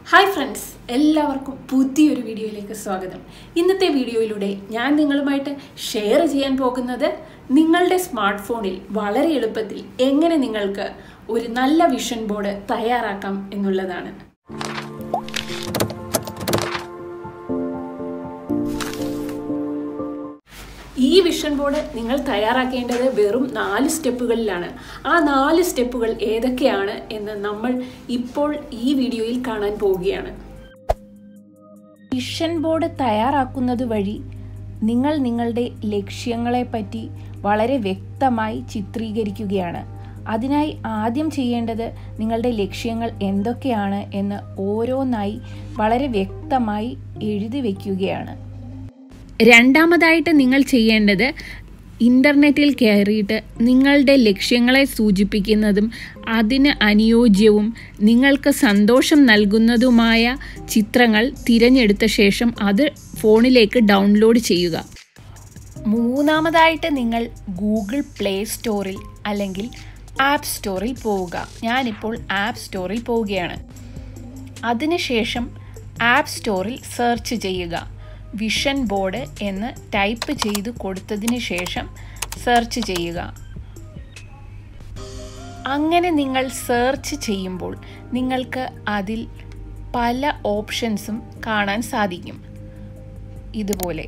hi friends എല്ലാവർക്കും പുതിയൊരു വീഡിയോയിലേക്ക് സ്വാഗതം ഇന്നത്തെ വീഡിയോയിലൂടെ ഞാൻ നിങ്ങളുമായിട്ട് ഷെയർ ചെയ്യാൻ പോകുന്നത് നിങ്ങളുടെ സ്മാർട്ട് ഫോണിൽ വളരെ എളുപ്പത്തിൽ എങ്ങനെ നിങ്ങൾക്ക് ഒരു നല്ല വിഷൻ ബോർഡ് തയ്യാറാക്കാം എന്നുള്ളതാണ് ഈ വിഷൻ ബോർഡ് നിങ്ങൾ തയ്യാറാക്കേണ്ടത് വെറും നാല് സ്റ്റെപ്പുകളിലാണ് ആ നാല് സ്റ്റെപ്പുകൾ ഏതൊക്കെയാണ് എന്ന് നമ്മൾ ഇപ്പോൾ ഈ വീഡിയോയിൽ കാണാൻ പോവുകയാണ് വിഷൻ ബോർഡ് തയ്യാറാക്കുന്നത് വഴി നിങ്ങൾ നിങ്ങളുടെ ലക്ഷ്യങ്ങളെപ്പറ്റി വളരെ വ്യക്തമായി ചിത്രീകരിക്കുകയാണ് അതിനായി ആദ്യം ചെയ്യേണ്ടത് നിങ്ങളുടെ ലക്ഷ്യങ്ങൾ എന്തൊക്കെയാണ് എന്ന് ഓരോന്നായി വളരെ വ്യക്തമായി എഴുതി വയ്ക്കുകയാണ് രണ്ടാമതായിട്ട് നിങ്ങൾ ചെയ്യേണ്ടത് ഇൻ്റർനെറ്റിൽ കയറിയിട്ട് നിങ്ങളുടെ ലക്ഷ്യങ്ങളെ സൂചിപ്പിക്കുന്നതും അതിന് അനുയോജ്യവും നിങ്ങൾക്ക് സന്തോഷം നൽകുന്നതുമായ ചിത്രങ്ങൾ തിരഞ്ഞെടുത്ത ശേഷം അത് ഫോണിലേക്ക് ഡൗൺലോഡ് ചെയ്യുക മൂന്നാമതായിട്ട് നിങ്ങൾ ഗൂഗിൾ പ്ലേ സ്റ്റോറിൽ അല്ലെങ്കിൽ ആപ്പ് സ്റ്റോറിൽ പോവുക ഞാനിപ്പോൾ ആപ്പ് സ്റ്റോറിൽ പോവുകയാണ് അതിനുശേഷം ആപ്പ് സ്റ്റോറിൽ സെർച്ച് ചെയ്യുക വിഷൻ ബോർഡ് എന്ന് ടൈപ്പ് ചെയ്ത് കൊടുത്തതിന് ശേഷം സെർച്ച് ചെയ്യുക അങ്ങനെ നിങ്ങൾ സെർച്ച് ചെയ്യുമ്പോൾ നിങ്ങൾക്ക് അതിൽ പല ഓപ്ഷൻസും കാണാൻ സാധിക്കും ഇതുപോലെ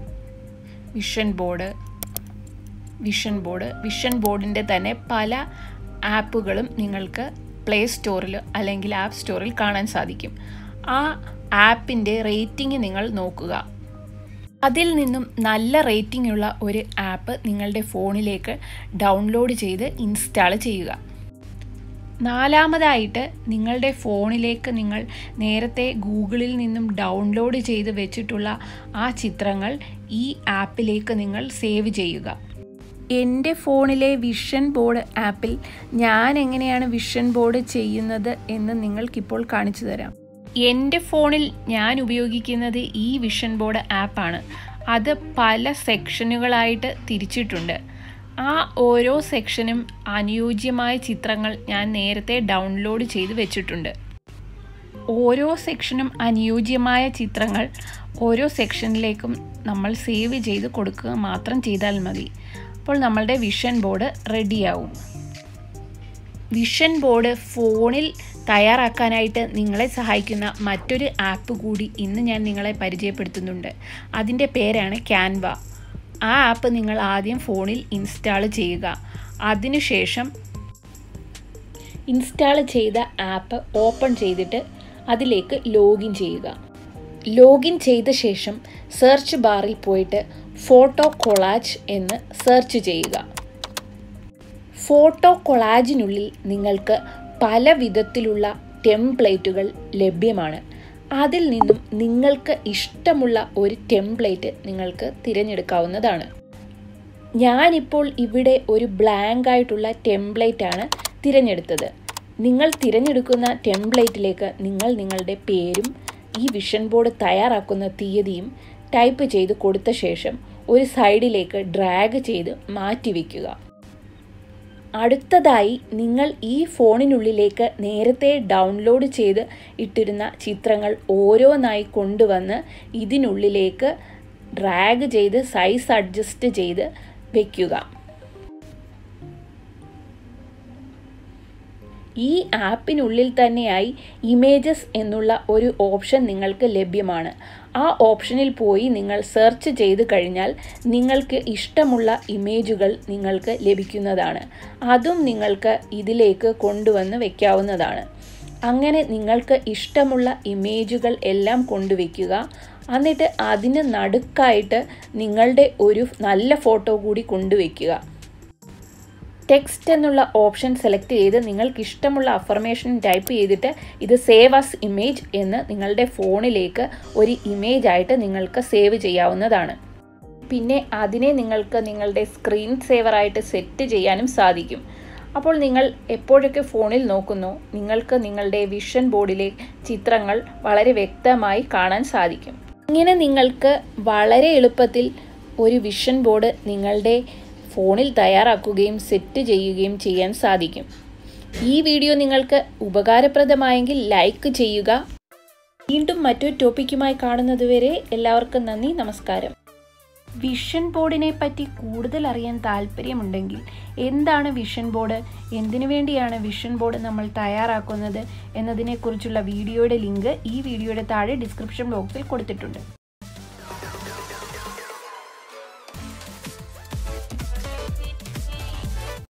vision board vision board vision ബോർഡിൻ്റെ തന്നെ പല ആപ്പുകളും നിങ്ങൾക്ക് പ്ലേ സ്റ്റോറിൽ അല്ലെങ്കിൽ ആപ്പ് സ്റ്റോറിൽ കാണാൻ സാധിക്കും ആ ആപ്പിൻ്റെ റേറ്റിംഗ് നിങ്ങൾ നോക്കുക അതിൽ നിന്നും നല്ല റേറ്റിംഗ് ഉള്ള ഒരു ആപ്പ് നിങ്ങളുടെ ഫോണിലേക്ക് ഡൗൺലോഡ് ചെയ്ത് ഇൻസ്റ്റാൾ ചെയ്യുക നാലാമതായിട്ട് നിങ്ങളുടെ ഫോണിലേക്ക് നിങ്ങൾ നേരത്തെ ഗൂഗിളിൽ നിന്നും ഡൗൺലോഡ് ചെയ്ത് വെച്ചിട്ടുള്ള ആ ചിത്രങ്ങൾ ഈ ആപ്പിലേക്ക് നിങ്ങൾ സേവ് ചെയ്യുക എൻ്റെ ഫോണിലെ വിഷൻ ബോർഡ് ആപ്പിൽ ഞാൻ എങ്ങനെയാണ് വിഷൻ ബോർഡ് ചെയ്യുന്നത് എന്ന് നിങ്ങൾക്കിപ്പോൾ കാണിച്ചു തരാം എൻ്റെ ഫോണിൽ ഞാൻ ഉപയോഗിക്കുന്നത് ഈ വിഷൻ ബോർഡ് ആപ്പാണ് അത് പല സെക്ഷനുകളായിട്ട് തിരിച്ചിട്ടുണ്ട് ആ ഓരോ സെക്ഷനും അനുയോജ്യമായ ചിത്രങ്ങൾ ഞാൻ നേരത്തെ ഡൗൺലോഡ് ചെയ്ത് വെച്ചിട്ടുണ്ട് ഓരോ സെക്ഷനും അനുയോജ്യമായ ചിത്രങ്ങൾ ഓരോ സെക്ഷനിലേക്കും നമ്മൾ സേവ് ചെയ്ത് കൊടുക്കുക മാത്രം ചെയ്താൽ മതി അപ്പോൾ നമ്മളുടെ വിഷൻ ബോർഡ് റെഡിയാവും വിഷൻ ബോർഡ് ഫോണിൽ തയ്യാറാക്കാനായിട്ട് നിങ്ങളെ സഹായിക്കുന്ന മറ്റൊരു ആപ്പ് കൂടി ഇന്ന് ഞാൻ നിങ്ങളെ പരിചയപ്പെടുത്തുന്നുണ്ട് അതിൻ്റെ പേരാണ് ക്യാൻവ ആ ആപ്പ് നിങ്ങൾ ആദ്യം ഫോണിൽ ഇൻസ്റ്റാൾ ചെയ്യുക അതിനുശേഷം ഇൻസ്റ്റാൾ ചെയ്ത ആപ്പ് ഓപ്പൺ ചെയ്തിട്ട് അതിലേക്ക് ലോഗിൻ ചെയ്യുക ലോഗിൻ ചെയ്ത ശേഷം സെർച്ച് ബാറിൽ പോയിട്ട് ഫോട്ടോ കൊളാജ് എന്ന് സെർച്ച് ചെയ്യുക ഫോട്ടോ കൊളാജിനുള്ളിൽ നിങ്ങൾക്ക് പല വിധത്തിലുള്ള ടെംപ്ലേറ്റുകൾ ലഭ്യമാണ് അതിൽ നിന്നും നിങ്ങൾക്ക് ഇഷ്ടമുള്ള ഒരു ടെംപ്ലേറ്റ് നിങ്ങൾക്ക് തിരഞ്ഞെടുക്കാവുന്നതാണ് ഞാനിപ്പോൾ ഇവിടെ ഒരു ബ്ലാങ്ക് ആയിട്ടുള്ള ടെംപ്ലേറ്റ് ആണ് തിരഞ്ഞെടുത്തത് നിങ്ങൾ തിരഞ്ഞെടുക്കുന്ന ടെംപ്ലേറ്റിലേക്ക് നിങ്ങൾ നിങ്ങളുടെ പേരും ഈ വിഷൻ ബോർഡ് തയ്യാറാക്കുന്ന തീയതിയും ടൈപ്പ് ചെയ്ത് കൊടുത്ത ശേഷം ഒരു സൈഡിലേക്ക് ഡ്രാഗ് ചെയ്ത് മാറ്റി വയ്ക്കുക അടുത്തതായി നിങ്ങൾ ഈ ഫോണിനുള്ളിലേക്ക് നേരത്തെ ഡൗൺലോഡ് ചെയ്ത് ഇട്ടിരുന്ന ചിത്രങ്ങൾ ഓരോന്നായി കൊണ്ടുവന്ന് ഇതിനുള്ളിലേക്ക് ഡ്രാഗ് ചെയ്ത് സൈസ് അഡ്ജസ്റ്റ് ചെയ്ത് വയ്ക്കുക ഈ ആപ്പിനുള്ളിൽ തന്നെയായി ഇമേജസ് എന്നുള്ള ഒരു ഓപ്ഷൻ നിങ്ങൾക്ക് ലഭ്യമാണ് ആ ഓപ്ഷനിൽ പോയി നിങ്ങൾ സെർച്ച് ചെയ്ത് കഴിഞ്ഞാൽ നിങ്ങൾക്ക് ഇഷ്ടമുള്ള ഇമേജുകൾ നിങ്ങൾക്ക് ലഭിക്കുന്നതാണ് അതും നിങ്ങൾക്ക് ഇതിലേക്ക് കൊണ്ടുവന്ന് വയ്ക്കാവുന്നതാണ് അങ്ങനെ നിങ്ങൾക്ക് ഇഷ്ടമുള്ള ഇമേജുകൾ എല്ലാം കൊണ്ടുവയ്ക്കുക എന്നിട്ട് അതിന് നടുക്കായിട്ട് നിങ്ങളുടെ ഒരു നല്ല ഫോട്ടോ കൂടി കൊണ്ടുവയ്ക്കുക ടെക്സ്റ്റ് എന്നുള്ള ഓപ്ഷൻ സെലക്ട് ചെയ്ത് നിങ്ങൾക്ക് ഇഷ്ടമുള്ള അഫർമേഷൻ ടൈപ്പ് ചെയ്തിട്ട് ഇത് സേവ് അസ് ഇമേജ് എന്ന് നിങ്ങളുടെ ഫോണിലേക്ക് ഒരു ഇമേജ് ആയിട്ട് നിങ്ങൾക്ക് സേവ് ചെയ്യാവുന്നതാണ് പിന്നെ അതിനെ നിങ്ങൾക്ക് നിങ്ങളുടെ സ്ക്രീൻ സേവറായിട്ട് സെറ്റ് ചെയ്യാനും സാധിക്കും അപ്പോൾ നിങ്ങൾ എപ്പോഴൊക്കെ ഫോണിൽ നോക്കുന്നു നിങ്ങൾക്ക് നിങ്ങളുടെ വിഷൻ ബോർഡിലെ ചിത്രങ്ങൾ വളരെ വ്യക്തമായി കാണാൻ സാധിക്കും ഇങ്ങനെ നിങ്ങൾക്ക് വളരെ എളുപ്പത്തിൽ ഒരു വിഷൻ ബോർഡ് നിങ്ങളുടെ ഫോണിൽ തയ്യാറാക്കുകയും സെറ്റ് ചെയ്യുകയും ചെയ്യാൻ സാധിക്കും ഈ വീഡിയോ നിങ്ങൾക്ക് ഉപകാരപ്രദമായെങ്കിൽ ലൈക്ക് ചെയ്യുക വീണ്ടും മറ്റൊരു ടോപ്പിക്കുമായി കാണുന്നതുവരെ എല്ലാവർക്കും നന്ദി നമസ്കാരം വിഷൻ ബോർഡിനെ പറ്റി കൂടുതൽ അറിയാൻ താല്പര്യമുണ്ടെങ്കിൽ എന്താണ് വിഷൻ ബോർഡ് എന്തിനു വേണ്ടിയാണ് വിഷൻ ബോർഡ് നമ്മൾ തയ്യാറാക്കുന്നത് എന്നതിനെക്കുറിച്ചുള്ള വീഡിയോയുടെ ലിങ്ക് ഈ വീഡിയോയുടെ താഴെ ഡിസ്ക്രിപ്ഷൻ ബോക്സിൽ കൊടുത്തിട്ടുണ്ട്